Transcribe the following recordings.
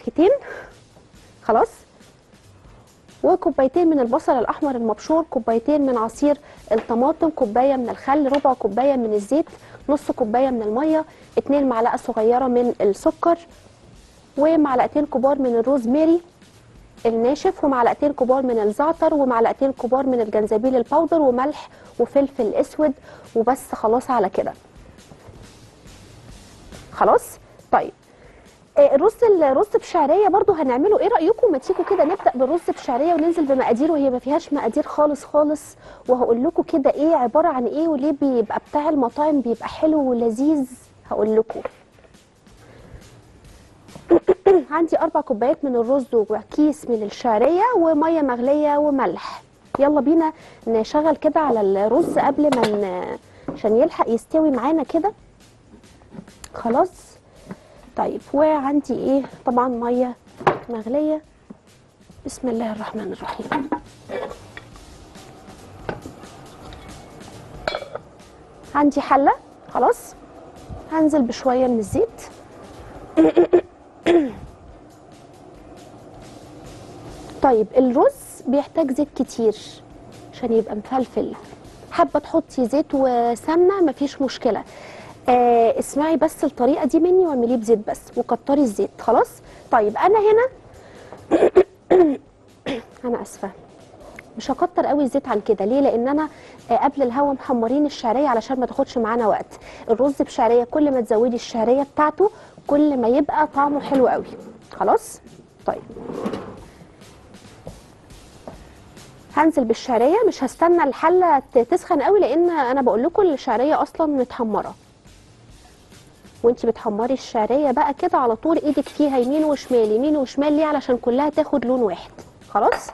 فرختين خلاص وكوبايتين من البصل الاحمر المبشور كوبايتين من عصير الطماطم كوبايه من الخل ربع كوبايه من الزيت نص كوبايه من الميه اتنين معلقه صغيره من السكر ومعلقتين كبار من الروزماري الناشف ومعلقتين كبار من الزعتر ومعلقتين كبار من الجنزبيل الباودر وملح وفلفل اسود وبس خلاص على كده خلاص طيب آه، الرز الرز بشعريه برضو هنعمله ايه رايكم ما تيجوا كده نبدا بالرز بشعريه وننزل بمقاديره وهي ما فيهاش مقادير خالص خالص وهقول لكم كده ايه عباره عن ايه وليه بيبقى بتاع المطاعم بيبقى حلو ولذيذ هقول لكم عندي اربع كوبايات من الرز وكيس من الشعريه وميه مغليه وملح يلا بينا نشغل كده على الرز قبل ما ن- عشان يلحق يستوي معانا كده خلاص طيب وعندي ايه طبعا ميه مغليه بسم الله الرحمن الرحيم عندي حله خلاص هنزل بشويه من الزيت طيب الرز بيحتاج زيت كتير عشان يبقى مفلفل حابه تحطي زيت وسمنه مفيش مشكله آه اسمعي بس الطريقه دي مني واعمليه بزيت بس وكتري الزيت خلاص طيب انا هنا انا اسفه مش هكتر قوي الزيت عن كده ليه لان انا آه، قبل الهوا محمرين الشعريه علشان ما تاخدش معانا وقت الرز بشعريه كل ما تزودي الشعريه بتاعته كل ما يبقى طعمه حلو قوي خلاص طيب هنزل بالشعريه مش هستنى الحله ت- تسخن قوي لان انا بقول لكم الشعريه اصلا متحمره وانتي بتحمري الشعريه بقى كده على طول ايدك فيها يمين وشمال يمين وشمال ليه علشان كلها تاخد لون واحد خلاص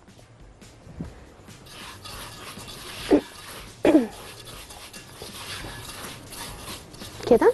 كده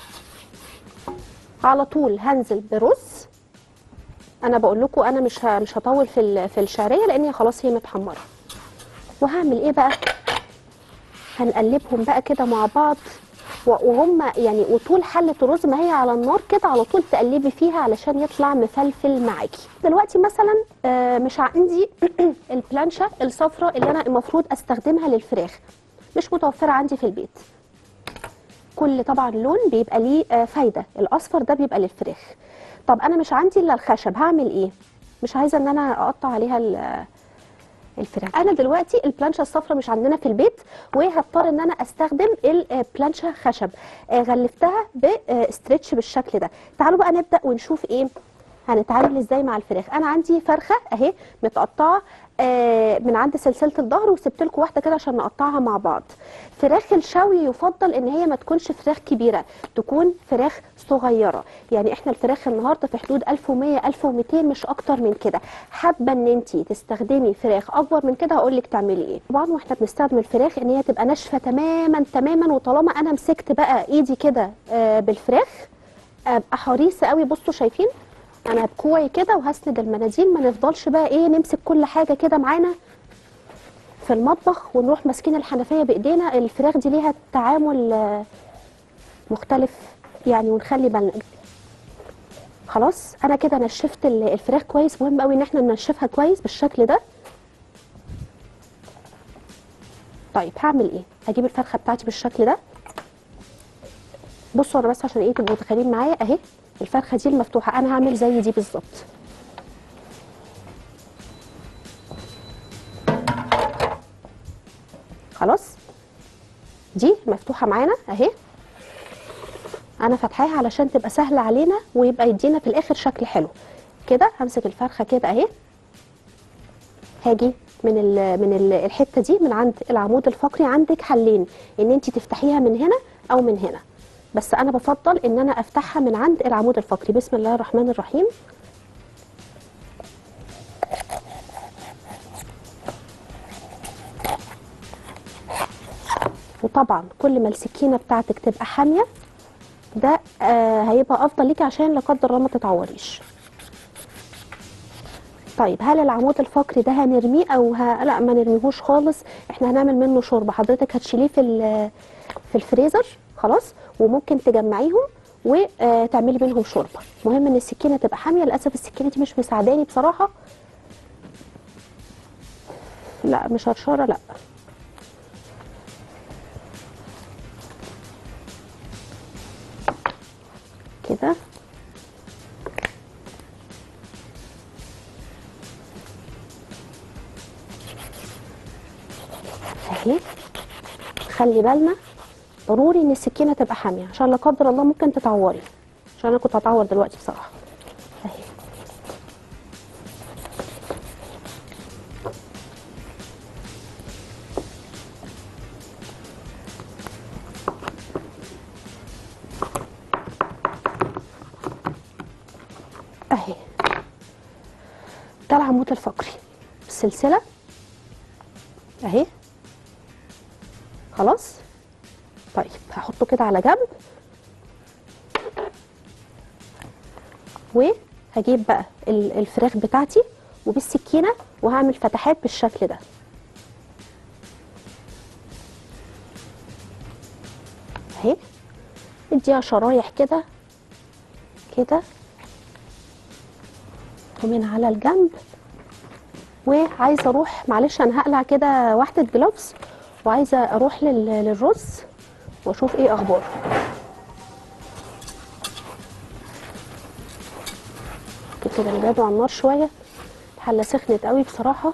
على طول هنزل برز انا بقول لكم انا مش ه- مش هطول في ال- في الشعريه لان هي خلاص هي متحمره وهعمل ايه بقى هنقلبهم بقى كده مع بعض و- وهم يعني وطول حله الرز ما هي على النار كده على طول تقلبي فيها علشان يطلع مفلفل معاكي دلوقتي مثلا آه، مش عندي البلانشه الصفراء اللي انا المفروض استخدمها للفراخ مش متوفره عندي في البيت كل طبعا لون بيبقى ليه آه، فايده الاصفر ده بيبقى للفراخ طب انا مش عندي الا الخشب هعمل ايه مش عايزه ان انا اقطع عليها ال- الفراخ انا دلوقتي البلانشه الصفراء مش عندنا في البيت وهضطر ان انا استخدم البلانشه خشب آه، غلفتها بستريتش بالشكل ده تعالوا بقى نبدا ونشوف ايه هنتعامل ازاي مع الفراخ انا عندي فرخه اهي متقطعه آه، من عند سلسله الظهر وسبت لكم واحده كده عشان نقطعها مع بعض فراخ الشوي يفضل ان هي ما تكونش فراخ كبيره تكون فراخ صغيره يعني احنا الفراخ النهارده في حدود 1100 1200 مش اكتر من كده حابه ان انت تستخدمي فراخ اكبر من كده هقول لك تعملي ايه طبعا واحنا بنستخدم الفراخ ان هي تبقى ناشفه تماما تماما وطالما انا مسكت بقى ايدي كده آه، بالفراخ ابقى حريصه قوي بصوا شايفين انا بكوعي كده وهسند المناديل ما نفضلش بقى ايه نمسك كل حاجه كده معانا في المطبخ ونروح ماسكين الحنفيه بايدينا الفراخ دي ليها تعامل آه، مختلف يعني ونخلي بالنا خلاص انا كده نشفت ال- الفراخ كويس مهم قوي ان احنا ننشفها كويس بالشكل ده طيب هعمل ايه هجيب الفرخه بتاعتي بالشكل ده بصوا انا بس عشان ايه تبقوا متخيلين معايا اهي الفرخه دي المفتوحه انا هعمل زي دي بالظبط خلاص دي مفتوحه معانا اهي انا فاتحاها علشان تبقى سهله علينا ويبقى يدينا في الاخر شكل حلو كده همسك الفرخه كده اهي هاجي من ال من ال الحته دي من عند العمود الفقري عندك حلين ان انت تفتحيها من هنا او من هنا بس انا بفضل ان انا افتحها من عند العمود الفقري بسم الله الرحمن الرحيم وطبعا كل ما السكينه بتاعتك تبقى حاميه ده آه هيبقى افضل ليكي عشان لا قدر الله ما تتعوريش طيب هل العمود الفقري ده هنرميه او ه... لا ما نرميهوش خالص احنا هنعمل منه شوربه حضرتك هتشيليه في ال- في الفريزر خلاص وممكن تجمعيهم وتعملي منهم شوربه مهم ان السكينه تبقى حاميه للاسف السكينه دي مش مساعداني بصراحه لا مش هرشاره لا كده اهي خلي بالنا ضروري ان السكينه تبقى حاميه عشان لا قدر الله ممكن تتعوري عشان انا كنت هتعور دلوقتي بصراحه اهي اهي ده العمود الفقري السلسله اهي خلاص طيب هحطه كده على جنب وهجيب بقى ال- الفراخ بتاعتي وبالسكينه وهعمل فتحات بالشكل ده اهي اديها شرايح كده كده ومن على الجنب وعايزه اروح معلش انا هقلع كده واحده جلوفز وعايزه اروح لل- للرز واشوف ايه اخباره كده نجيبه على النار شويه الحله سخنت قوي بصراحه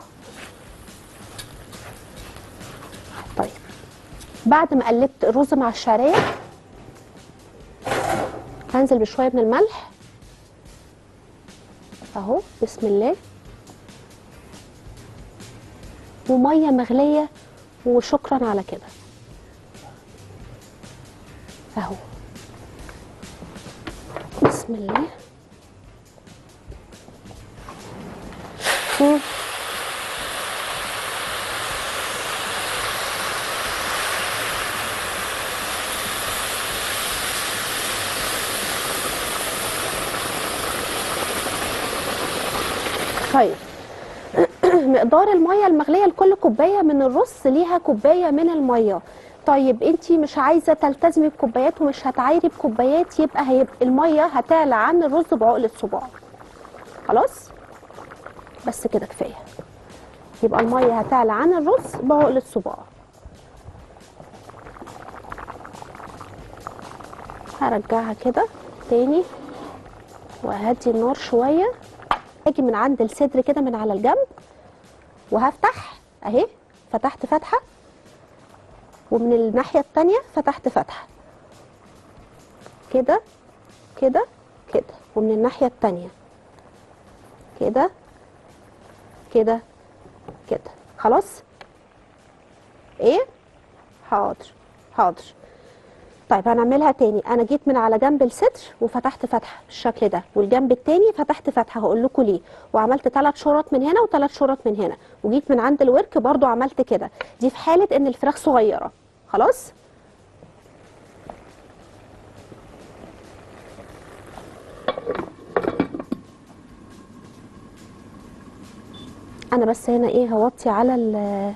طيب بعد ما قلبت الرز مع الشعريه هنزل بشويه من الملح اهو بسم الله وميه مغليه وشكرا على كده اهو بسم الله مم. طيب مقدار الميه المغليه لكل كوبايه من الرز ليها كوبايه من الميه طيب انت مش عايزه تلتزمي بكوبايات ومش هتعايري بكوبايات يبقى هيبقى الميه هتعلى عن الرز بعقله صباع خلاص بس كده كفايه يبقى الميه هتعلى عن الرز بعقله صباع هرجعها كده تاني وهدي النار شويه اجي من عند الصدر كده من على الجنب وهفتح اهي فتحت فتحه ومن الناحيه التانية فتحت فتحه كده كده كده ومن الناحيه التانية كده كده كده خلاص ايه حاضر حاضر طيب هنعملها تاني انا جيت من على جنب الصدر وفتحت فتحه بالشكل ده والجنب التاني فتحت فتحه هقول لكم ليه وعملت ثلاث شرط من هنا وثلاث شرط من هنا وجيت من عند الورك برضو عملت كده دي في حاله ان الفراخ صغيره خلاص انا بس هنا ايه هوطي على ال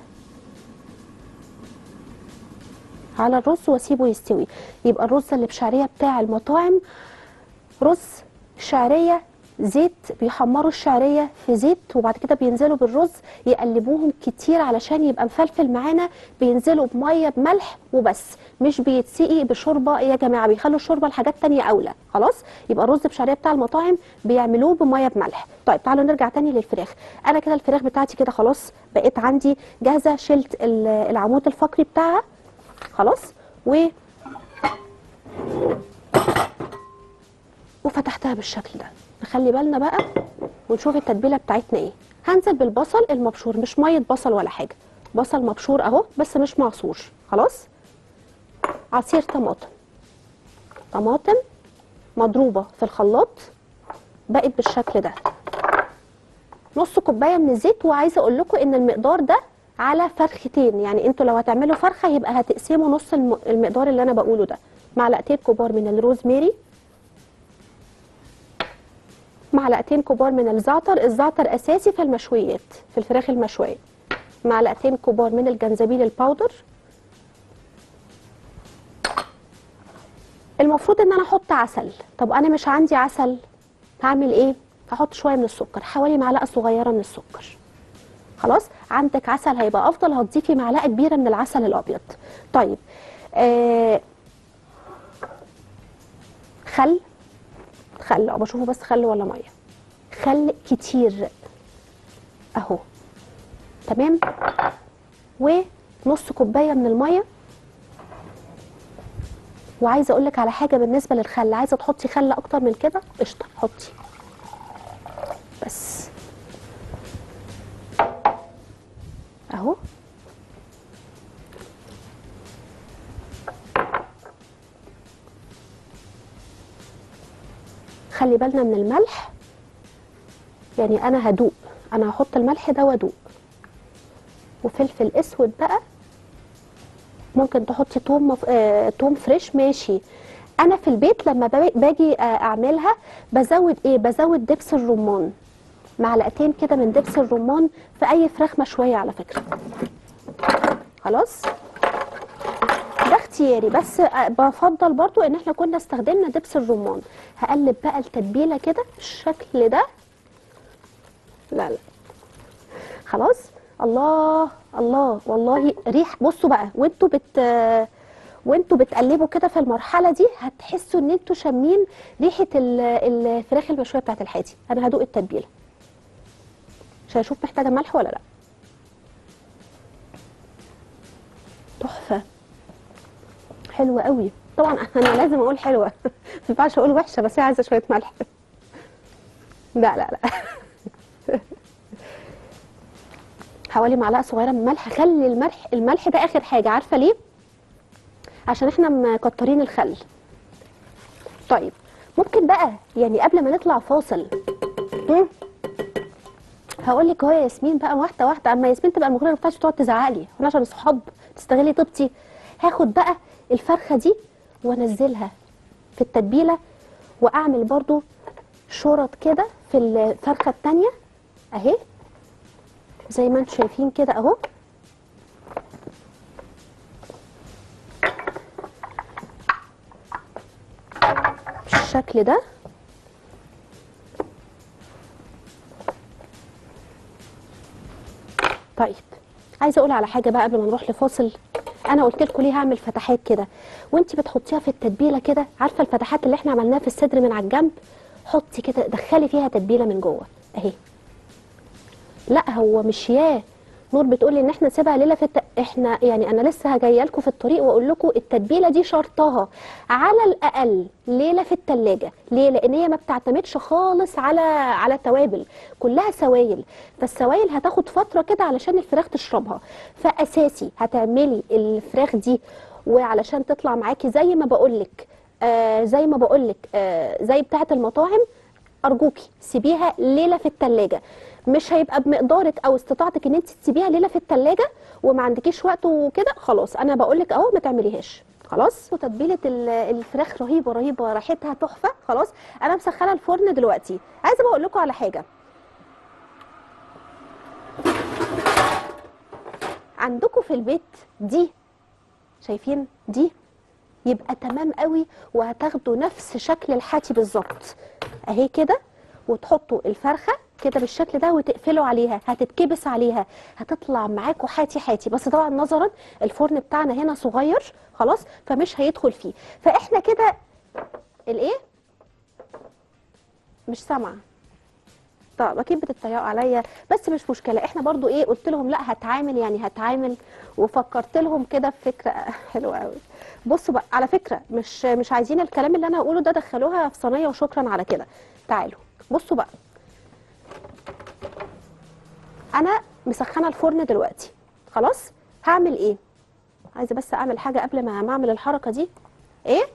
على الرز واسيبه يستوي يبقى الرز اللي بشعريه بتاع المطاعم رز شعريه زيت بيحمروا الشعريه في زيت وبعد كده بينزلوا بالرز يقلبوهم كتير علشان يبقى مفلفل معانا بينزلوا بميه بملح وبس مش بيتسقي بشوربه يا جماعه بيخلوا الشوربه لحاجات تانية اولى خلاص يبقى الرز بشعريه بتاع المطاعم بيعملوه بميه بملح طيب تعالوا نرجع تاني للفراخ انا كده الفراخ بتاعتي كده خلاص بقيت عندي جاهزه شلت ال- العمود الفقري بتاعها خلاص و وفتحتها بالشكل ده نخلي بالنا بقى ونشوف التتبيله بتاعتنا ايه هنزل بالبصل المبشور مش ميه بصل ولا حاجه بصل مبشور اهو بس مش معصور خلاص عصير طماطم طماطم مضروبه في الخلاط بقت بالشكل ده نص كوبايه من الزيت وعايزه اقول لكم ان المقدار ده على فرختين يعني انتوا لو هتعملوا فرخه يبقى هتقسموا نص الم- المقدار اللي انا بقوله ده معلقتين كبار من الروزماري معلقتين كبار من الزعتر الزعتر اساسي في المشويات في الفراخ المشويه معلقتين كبار من الجنزبيل الباودر المفروض ان انا احط عسل طب انا مش عندي عسل هعمل ايه هحط شويه من السكر حوالي معلقه صغيره من السكر خلاص عندك عسل هيبقى افضل هتضيفي معلقه كبيره من العسل الابيض طيب آه خل خل اه بشوفه بس خل ولا ميه خل كتير اهو تمام ونص كوبايه من الميه وعايزه اقول لك على حاجه بالنسبه للخل عايزه تحطي خل اكتر من كده قشطه حطي بس اهو خلي بالنا من الملح يعني انا هدوق انا هحط الملح ده وادوق وفلفل اسود بقى ممكن تحطي توم مف... آه... توم فريش ماشي انا في البيت لما باجي- باجي آه، اعملها بزود ايه بزود دبس الرمان معلقتين كده من دبس الرمان في اي فراخ مشويه على فكره خلاص ده اختياري بس آه، بفضل برضو ان احنا كنا استخدمنا دبس الرمان هقلب بقى التتبيله كده بالشكل ده لا لا خلاص الله الله والله ريح بصوا بقى وانتوا بت وانتوا بتقلبوا كده في المرحله دي هتحسوا ان انتوا شامين ريحه ال- الفراخ المشويه بتاعت الحادي انا هدوق التتبيله عشان اشوف محتاجه ملح ولا لا تحفه حلوه قوي طبعا انا لازم اقول حلوه ما ينفعش اقول وحشه بس هي عايزه شويه ملح لا لا لا حوالي معلقه صغيره من ملح خلي الملح الملح ده اخر حاجه عارفه ليه عشان احنا مكترين الخل طيب ممكن بقى يعني قبل ما نطلع فاصل هقول لك اهو يا ياسمين بقى واحده واحده اما ياسمين تبقى المغريه بتاعتي تقعد تزعق لي وانا عشان صحاب تستغلي طيبتي هاخد بقى الفرخه دي وانزلها في التتبيله واعمل برضو شرط كده في الفرخه التانيه اهي زي ما انتم شايفين كده اهو بالشكل ده طيب عايزه اقول على حاجه بقى قبل ما نروح لفاصل انا قلت لكم ليه هعمل فتحات كده وانت بتحطيها في التتبيله كده عارفه الفتحات اللي احنا عملناها في الصدر من على الجنب حطي كده دخلي فيها تتبيله من جوه اهي لا هو مش ياه نور بتقولي ان احنا نسيبها ليله في الت... احنا يعني انا لسه جايه لكم في الطريق واقول لكم التتبيله دي شرطها على الاقل ليله في التلاجة ليه لان هي ما بتعتمدش خالص على على توابل كلها سوائل فالسوائل هتاخد فتره كده علشان الفراخ تشربها فاساسي هتعملي الفراخ دي وعلشان تطلع معاكي زي ما بقولك آه زي ما بقولك آه زي بتاعه المطاعم ارجوكي سيبيها ليله في التلاجة مش هيبقى بمقدارك او استطاعتك ان انت تسيبيها ليله في التلاجة وما عندكيش وقت وكده خلاص انا بقول لك اهو ما تعمليهاش خلاص وتتبيله ال- الفراخ رهيبه رهيبه ريحتها تحفه خلاص انا مسخنه الفرن دلوقتي عايزه بقول لكم على حاجه عندكم في البيت دي شايفين دي يبقى تمام قوي وهتاخدوا نفس شكل الحاتي بالظبط اهي كده وتحطوا الفرخه كده بالشكل ده وتقفلوا عليها هتتكبس عليها هتطلع معاكوا حاتي حاتي بس طبعا نظرا الفرن بتاعنا هنا صغير خلاص فمش هيدخل فيه فاحنا كده الايه مش سامعه طب اكيد بتتريقوا عليا بس مش مشكله احنا برضو ايه قلت لهم لا هتعامل يعني هتعامل وفكرت لهم كده بفكره حلوه قوي بصوا بقى على فكره مش مش عايزين الكلام اللي انا هقوله ده دخلوها في صينيه وشكرا على كده تعالوا بصوا بقى انا مسخنه الفرن دلوقتي خلاص هعمل ايه عايزه بس اعمل حاجه قبل ما ما اعمل الحركه دي ايه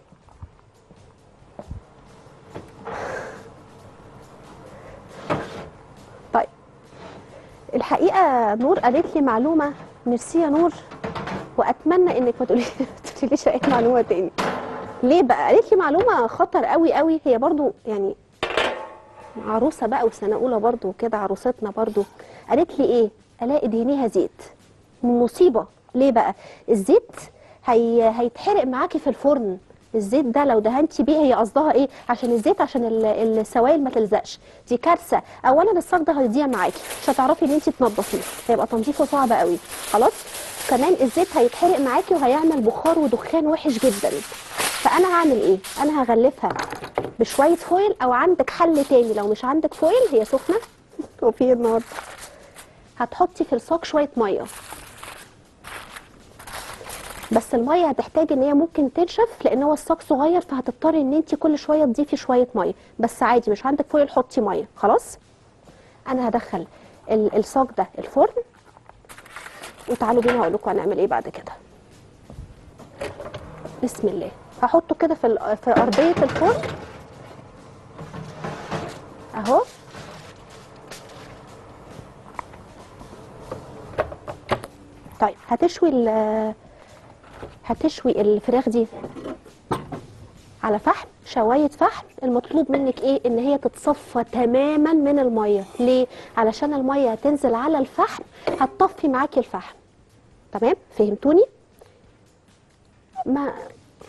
طيب الحقيقه نور قالت لي معلومه ميرسي يا نور واتمنى انك ما تقولي تقوليش اي معلومه تاني ليه بقى قالت لي معلومه خطر قوي قوي هي برضو يعني عروسه بقى وسنه اولى برضو كده عروستنا برضو قالت لي ايه الاقي دهنيها زيت مصيبه ليه بقى الزيت هي... هيتحرق معاكي في الفرن الزيت ده لو دهنتي بيه هي قصدها ايه عشان الزيت عشان ال- السوائل ما تلزقش دي كارثه اولا الصاج ده هيضيع معاكي مش هتعرفي ان انت تنضفيه هيبقى تنظيفه صعب قوي خلاص كمان الزيت هيتحرق معاكي وهيعمل بخار ودخان وحش جدا فانا هعمل ايه انا هغلفها بشويه فويل او عندك حل تاني لو مش عندك فويل هي سخنه وفي إيه النهارده هتحطي في الصاج شويه ميه بس الميه هتحتاج ان هي ممكن تنشف لان هو الصاج صغير فهتضطري ان انت كل شويه تضيفي شويه ميه بس عادي مش عندك فويل حطي ميه خلاص انا هدخل ال- الصاج ده الفرن وتعالوا بينا هقول لكم هنعمل ايه بعد كده بسم الله هحطه كده في ال- في ارضيه الفرن اهو طيب هتشوي ال- هتشوي الفراخ دي على فحم شوايه فحم المطلوب منك ايه ان هي تتصفى تماما من الميه ليه علشان الميه هتنزل على الفحم هتطفي معاكي الفحم تمام فهمتوني ما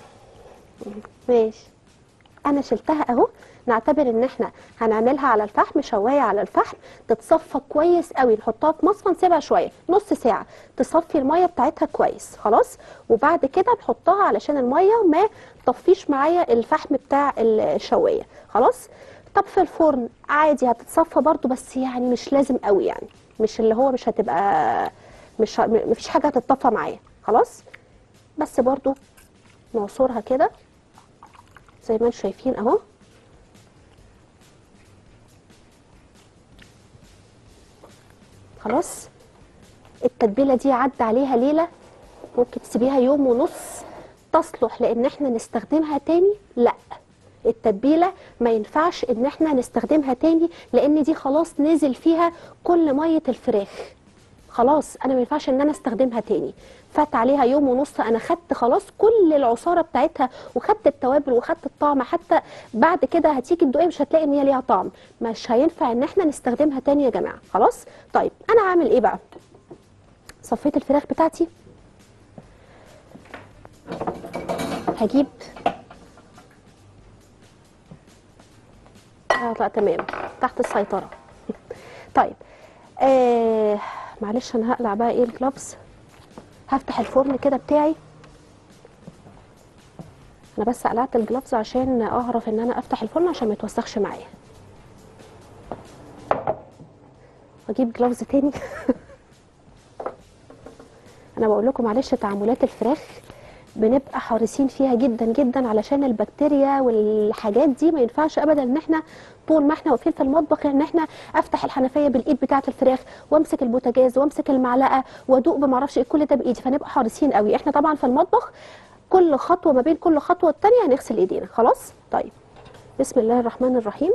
ماشي انا شلتها اهو نعتبر ان احنا هنعملها على الفحم شوايه على الفحم تتصفى كويس قوي نحطها في مصفى نسيبها شويه نص ساعه تصفي الميه بتاعتها كويس خلاص وبعد كده نحطها علشان الميه ما تطفيش معايا الفحم بتاع الشوايه خلاص طب في الفرن عادي هتتصفى برضو بس يعني مش لازم قوي يعني مش اللي هو مش هتبقى مش ه- م- مفيش حاجه هتتصفى معايا خلاص بس برضو نعصرها كده زي ما انتم شايفين اهو خلاص التتبيله دي عدى عليها ليله ممكن تسيبيها يوم ونص تصلح لان احنا نستخدمها تاني لا التتبيله ما ينفعش ان احنا نستخدمها تاني لان دي خلاص نزل فيها كل ميه الفراخ خلاص انا ما ينفعش ان انا استخدمها تاني فات عليها يوم ونص انا خدت خلاص كل العصاره بتاعتها وخدت التوابل وخدت الطعم حتى بعد كده هتيجي تدوقيها مش هتلاقي ان هي ليها طعم مش هينفع ان احنا نستخدمها تاني يا جماعه خلاص طيب انا هعمل ايه بقى صفيت الفراخ بتاعتي هجيب اه لا تمام تحت السيطره طيب آه معلش انا هقلع بقى ايه الجلافز هفتح الفرن كده بتاعي انا بس قلعت الجلافز عشان اعرف ان انا افتح الفرن عشان ما يتوسخش معايا واجيب جلافز تاني انا بقول لكم معلش تعاملات الفراخ بنبقى حريصين فيها جدا جدا علشان البكتيريا والحاجات دي ما ينفعش ابدا ان احنا طول ما احنا واقفين في المطبخ ان احنا افتح الحنفيه بالايد بتاعه الفراخ وامسك البوتاجاز وامسك المعلقه وادوق بما اعرفش ايه كل ده بايدي فنبقى حريصين قوي احنا طبعا في المطبخ كل خطوه ما بين كل خطوه والتانيه هنغسل ايدينا خلاص طيب بسم الله الرحمن الرحيم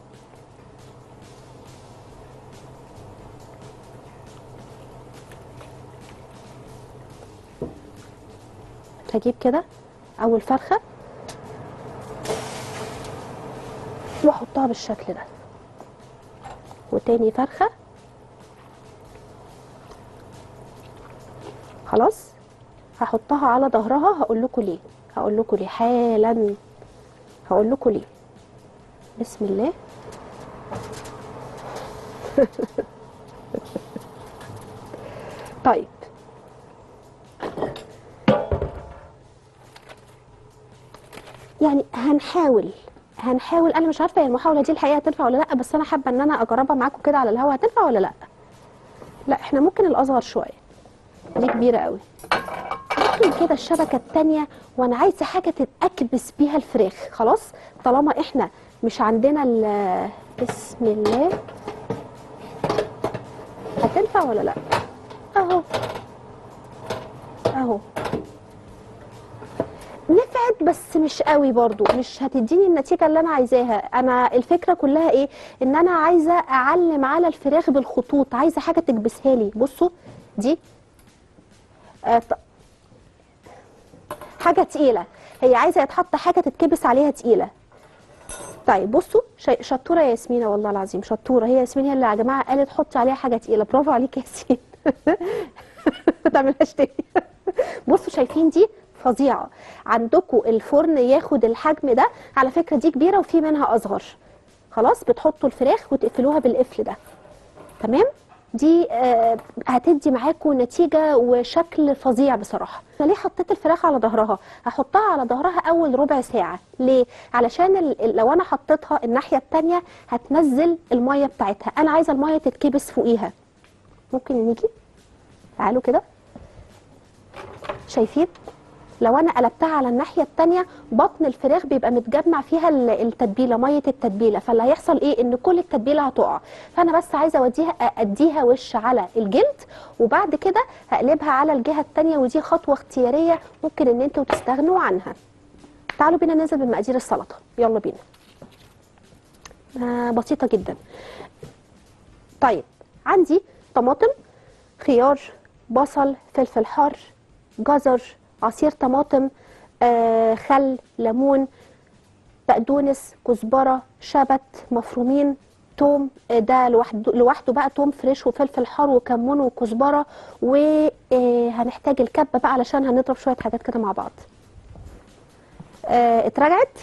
هجيب كده اول فرخه واحطها بالشكل ده وتاني فرخه خلاص هحطها على ظهرها هقول لكم ليه هقول لكم ليه حالا هقول لكم ليه بسم الله طيب يعني هنحاول هنحاول انا مش عارفه هي المحاوله دي الحقيقه هتنفع ولا لا بس انا حابه ان انا اجربها معاكم كده على الهوا هتنفع ولا لا لا احنا ممكن الاصغر شويه دي كبيره قوي ممكن كده الشبكه التانية وانا عايزه حاجه تتاكبس بيها الفراخ خلاص طالما احنا مش عندنا ال بسم الله هتنفع ولا لا اهو اهو نفعت بس مش قوي برضو مش هتديني النتيجة اللي انا عايزاها انا الفكرة كلها ايه ان انا عايزة اعلم على الفراخ بالخطوط عايزة حاجة تكبسها لي بصوا دي آه ط- حاجة تقيلة هي عايزة يتحط حاجة تتكبس عليها تقيلة طيب بصوا شي- شطورة يا ياسمينة والله العظيم شطورة هي ياسمين هي اللي يا جماعة قالت حطي عليها حاجة تقيلة برافو عليك يا ياسمين ما تعملهاش تاني بصوا شايفين دي فظيعه عندكم الفرن ياخد الحجم ده على فكره دي كبيره وفي منها اصغر خلاص بتحطوا الفراخ وتقفلوها بالقفل ده تمام دي آه هتدي معاكم نتيجه وشكل فظيع بصراحه انا ليه حطيت الفراخ على ظهرها هحطها على ظهرها اول ربع ساعه ليه علشان ال- ال- لو انا حطيتها الناحيه التانية هتنزل الميه بتاعتها انا عايزه الميه تتكبس فوقيها ممكن نيجي تعالوا كده شايفين لو انا قلبتها على الناحيه التانية بطن الفراخ بيبقى متجمع فيها ال- التتبيله ميه التتبيله فاللي هيحصل ايه ان كل التتبيله هتقع فانا بس عايزه اوديها اديها وش على الجلد وبعد كده هقلبها على الجهه التانية ودي خطوه اختياريه ممكن ان انتوا تستغنوا عنها تعالوا بينا ننزل بمقادير السلطه يلا بينا آه بسيطه جدا طيب عندي طماطم خيار بصل فلفل حار جزر عصير طماطم آه خل ليمون بقدونس كزبره شبت مفرومين توم آه، ده لوحده لوحده بقى توم فريش وفلفل حار وكمون وكزبره وهنحتاج الكبه بقى علشان هنضرب شويه حاجات كده مع بعض آه اترجعت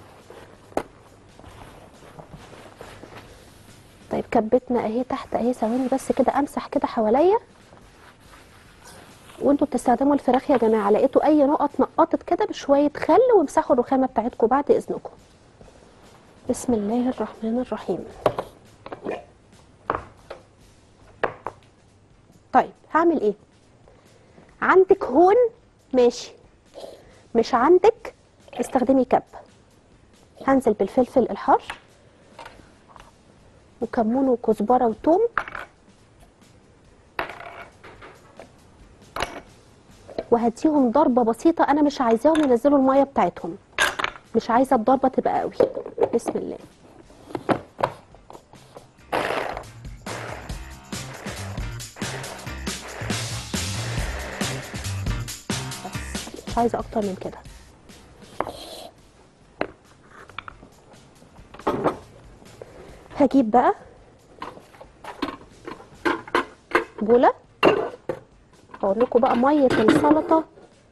طيب كبتنا اهي تحت اهي ثواني بس كده امسح كده حواليا وانتوا بتستخدموا الفراخ يا جماعه لقيتوا اي نقط نقطت كده بشويه خل وامسحوا الرخامه بتاعتكم بعد اذنكم بسم الله الرحمن الرحيم طيب هعمل ايه عندك هون ماشي مش عندك استخدمي كب هنزل بالفلفل الحار وكمون وكزبره وتوم وهديهم ضربه بسيطه انا مش عايزاهم ينزلوا الميه بتاعتهم مش عايزه الضربه تبقى قوي بسم الله بس مش عايزه اكتر من كده هجيب بقى بوله اقول لكم بقى ميه السلطه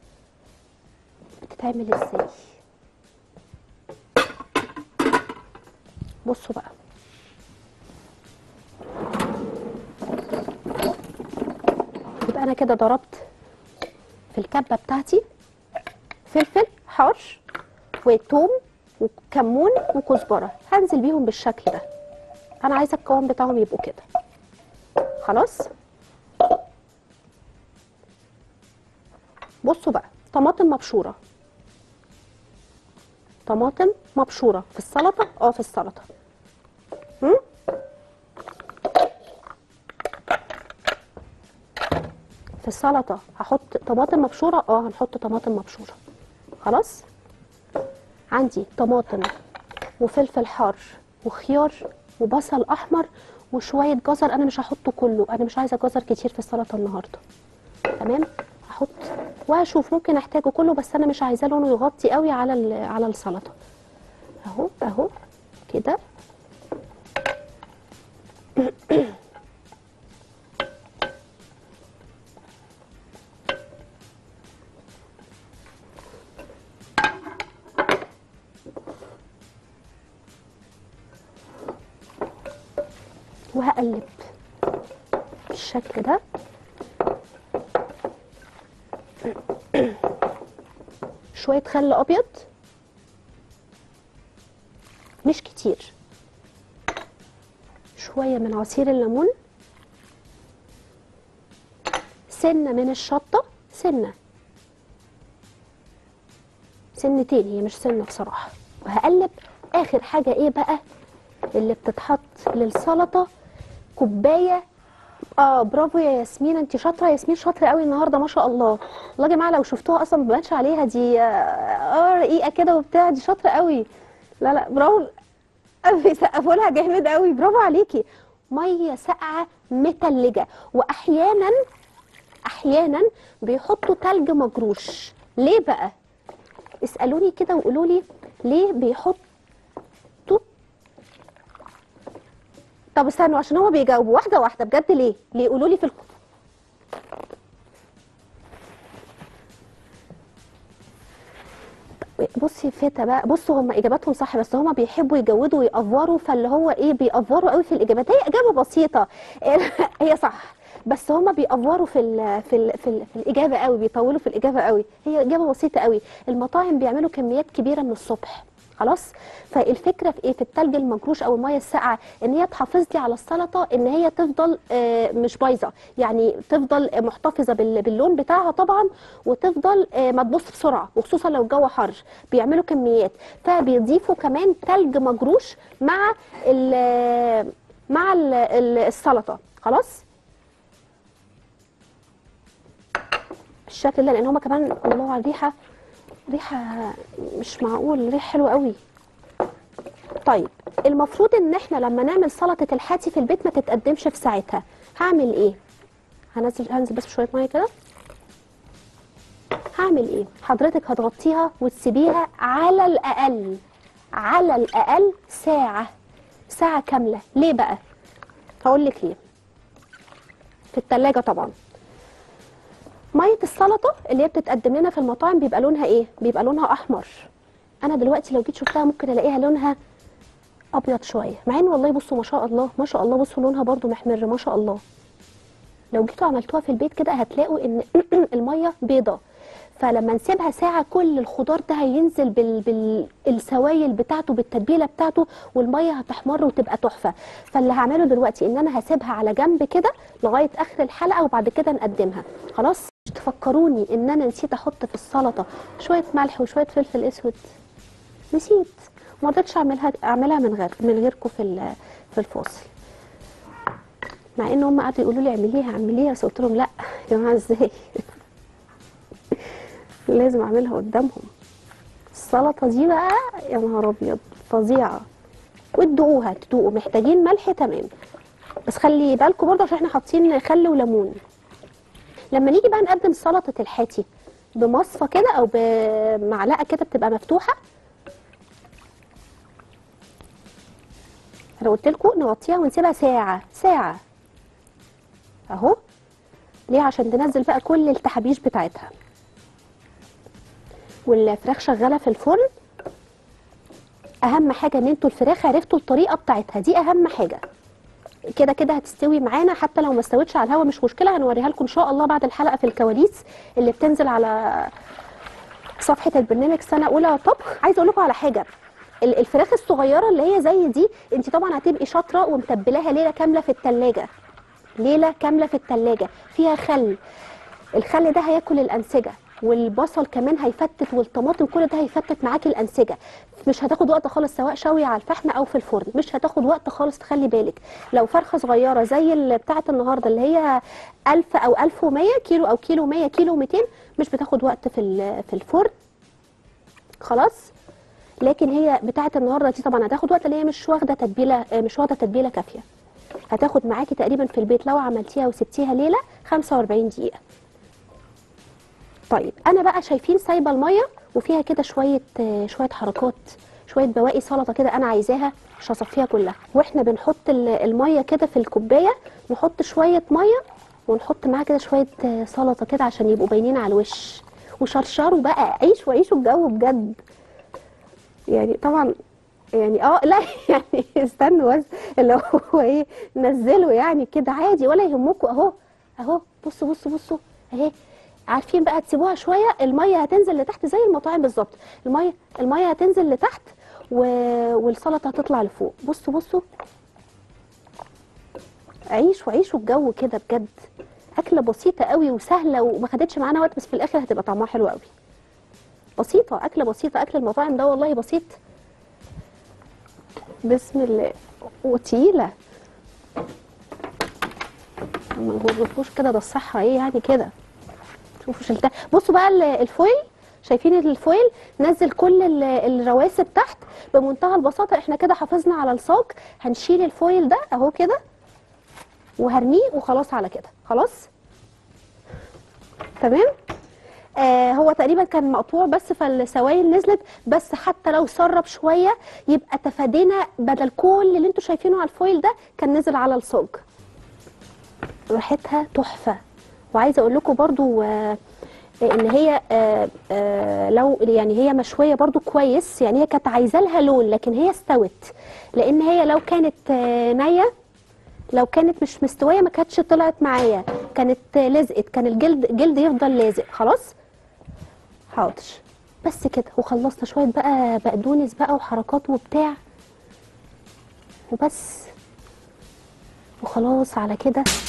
بتتعمل ازاي بصوا بقى يبقى انا كده ضربت في الكبه بتاعتي فلفل حار وتوم وكمون وكزبره هنزل بيهم بالشكل ده انا عايزه القوام بتاعهم يبقوا كده خلاص بصوا بقى طماطم مبشوره طماطم مبشوره في السلطه اه في السلطه هم؟ في السلطه هحط طماطم مبشوره اه هنحط طماطم مبشوره خلاص عندي طماطم وفلفل حار وخيار وبصل احمر وشويه جزر انا مش هحطه كله انا مش عايزه جزر كتير في السلطه النهارده تمام هحط وهشوف ممكن احتاجه كله بس انا مش عايزاه لونه يغطي قوي على ال- على السلطه اهو اهو كده وهقلب بالشكل ده شوية خل أبيض مش كتير شوية من عصير الليمون سنة من الشطة سنة سنتين هي مش سنة بصراحة وهقلب آخر حاجة إيه بقى اللي بتتحط للسلطة كوباية اه برافو يا ياسمين انت شاطره ياسمين شاطره قوي النهارده ما شاء الله والله يا جماعه لو شفتوها اصلا ما بانش عليها دي اه آه، رقيقه كده وبتاع دي شاطره قوي لا لا برافو بيسقفوا لها جامد قوي برافو عليكي ميه ساقعه متلجه واحيانا احيانا بيحطوا تلج مجروش ليه بقى اسالوني كده وقولوا لي ليه بيحطوا طب استنوا عشان هما بيجاوبوا واحده واحده بجد ليه ليه قولوا لي في الك... بصي فتا بقى بصوا هم اجاباتهم صح بس هم بيحبوا يجودوا ويأفوروا فاللي هو ايه بيأفوروا قوي في الاجابات هي اجابه بسيطه هي صح بس هم بيأفوروا في ال في ال في, ال في الاجابه قوي بيطولوا في الاجابه قوي هي اجابه بسيطه قوي المطاعم بيعملوا كميات كبيره من الصبح خلاص فالفكره في ايه في التلج المجروش او الميه الساقعه ان هي تحافظ لي على السلطه ان هي تفضل آه، مش بايظه يعني تفضل محتفظه بال- باللون بتاعها طبعا وتفضل آه، ما تبص بسرعه وخصوصا لو الجو حر بيعملوا كميات فبيضيفوا كمان تلج مجروش مع ال مع ال- ال- السلطه خلاص بالشكل ده لان هما كمان الله على الريحه ريحه مش معقول ريحه حلوه قوي طيب المفروض ان احنا لما نعمل سلطه الحاتي في البيت ما تتقدمش في ساعتها هعمل ايه هنزل هنزل بس شويه ميه كده هعمل ايه حضرتك هتغطيها وتسيبيها على الاقل على الاقل ساعه ساعه كامله ليه بقى هقول لك ليه في التلاجة طبعا ميه السلطه اللي هي بتتقدم لنا في المطاعم بيبقى لونها ايه بيبقى لونها احمر انا دلوقتي لو جيت شفتها ممكن الاقيها لونها ابيض شويه مع ان والله بصوا ما شاء الله ما شاء الله بصوا لونها برضو محمر ما شاء الله لو جيتوا عملتوها في البيت كده هتلاقوا ان الميه بيضه فلما نسيبها ساعة كل الخضار ده هينزل بال... بالسوائل بتاعته بالتتبيلة بتاعته والمية هتحمر وتبقى تحفة فاللي هعمله دلوقتي ان انا هسيبها على جنب كده لغاية اخر الحلقة وبعد كده نقدمها خلاص مش تفكروني ان انا نسيت احط في السلطة شوية ملح وشوية فلفل اسود نسيت ما رضيتش اعملها اعملها من غير من غيركم في ال- في الفاصل مع ان هم قعدوا يقولوا لي اعمليها اعمليها بس قلت لهم لا يا جماعه ازاي لازم اعملها قدامهم السلطه دي بقى يا نهار ابيض فظيعه وتدوقوها تدوقوا محتاجين ملح تمام بس خلي بالكم برضه عشان احنا حاطين خل وليمون لما نيجي بقى نقدم سلطه الحاتي بمصفى كده او بمعلقه كده بتبقى مفتوحه انا قلت لكم نغطيها ونسيبها ساعه ساعه اهو ليه عشان تنزل بقى كل التحابيش بتاعتها والفراخ شغاله في الفرن اهم حاجه ان انتوا الفراخ عرفتوا الطريقه بتاعتها دي اهم حاجه كده كده هتستوي معانا حتى لو ما استوتش على الهوا مش مشكله هنوريها لكم ان شاء الله بعد الحلقه في الكواليس اللي بتنزل على صفحه البرنامج سنه اولى طبخ عايزه اقول لكم على حاجه ال- الفراخ الصغيره اللي هي زي دي انت طبعا هتبقي شاطره ومتبلاها ليله كامله في التلاجة ليله كامله في التلاجة فيها خل الخل ده هياكل الانسجه والبصل كمان هيفتت والطماطم كل ده هيفتت معاكي الانسجه مش هتاخد وقت خالص سواء شوي على الفحم او في الفرن مش هتاخد وقت خالص تخلي بالك لو فرخه صغيره زي اللي بتاعه النهارده اللي هي 1000 او 1100 كيلو او كيلو 100 كيلو 200 مش بتاخد وقت في ال- في الفرن خلاص لكن هي بتاعه النهارده دي طبعا هتاخد وقت اللي هي مش واخده تتبيله آه، مش واخده تتبيله كافيه هتاخد معاكي تقريبا في البيت لو عملتيها وسبتيها ليله 45 دقيقه طيب انا بقى شايفين سايبه الميه وفيها كده شويه آه، شويه حركات شويه بواقي سلطه كده انا عايزاها مش هصفيها كلها واحنا بنحط ال- الميه كده في الكوبايه نحط شويه ميه ونحط معاها كده شويه آه، سلطه كده عشان يبقوا باينين على الوش وشرشروا بقى عيشوا عيشوا الجو بجد يعني طبعا يعني اه لا يعني استنوا بس اللي هو ايه نزلوا يعني كده عادي ولا يهمكم اهو اهو بصوا بصوا بصوا اهي عارفين بقى تسيبوها شويه الميه هتنزل لتحت زي المطاعم بالظبط الميه الميه هتنزل لتحت و... والسلطه هتطلع لفوق بصوا بصوا عيشوا عيشوا الجو كده بجد اكله بسيطه قوي وسهله وما خدتش معانا وقت بس في الاخر هتبقى طعمها حلو قوي بسيطه اكله بسيطه اكل المطاعم ده والله بسيط بسم الله وتقيله ما تغرفوش كده ده الصحه ايه يعني كده شوفوا شلتها بصوا بقى ال- الفويل شايفين الفويل نزل كل ال- الرواسب تحت بمنتهى البساطه احنا كده حافظنا على الصاج هنشيل الفويل ده اهو كده وهرميه وخلاص على كده خلاص تمام آه هو تقريبا كان مقطوع بس فالسوائل نزلت بس حتى لو سرب شويه يبقى تفادينا بدل كل اللي انتوا شايفينه على الفويل ده كان نزل على الصاج ريحتها تحفه وعايزه اقول لكم برضو آه ان هي آه آه لو يعني هي مشويه برضو كويس يعني هي كانت عايزه لها لون لكن هي استوت لان هي لو كانت آه نيه لو كانت مش مستويه ما كانتش طلعت معايا كانت آه، لزقت كان الجلد جلد يفضل لازق خلاص حاضر بس كده وخلصنا شويه بقى بقدونس بقى وحركات وبتاع وبس وخلاص على كده